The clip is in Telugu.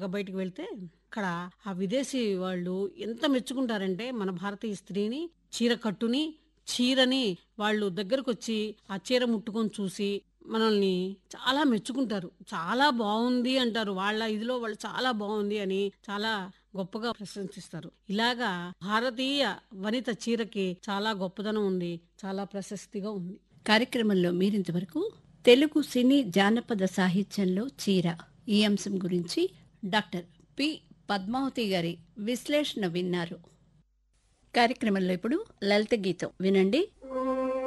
బయటికి వెళ్తే అక్కడ ఆ విదేశీ వాళ్ళు ఎంత మెచ్చుకుంటారంటే మన భారతీయ స్త్రీని చీర కట్టుని చీరని వాళ్ళు దగ్గరకు వచ్చి ఆ చీర ముట్టుకొని చూసి మనల్ని చాలా మెచ్చుకుంటారు చాలా బాగుంది అంటారు వాళ్ళ ఇదిలో వాళ్ళు చాలా బాగుంది అని చాలా గొప్పగా ప్రశంసిస్తారు ఇలాగా భారతీయ వనిత చీరకి చాలా గొప్పదనం ఉంది చాలా ప్రశస్తిగా ఉంది కార్యక్రమంలో మీరింతవరకు తెలుగు సినీ జానపద సాహిత్యంలో చీర ఈ అంశం గురించి డాక్టర్ పి పద్మావతి గారి విశ్లేషణ విన్నారు కార్యక్రమంలో ఇప్పుడు లలిత గీతం వినండి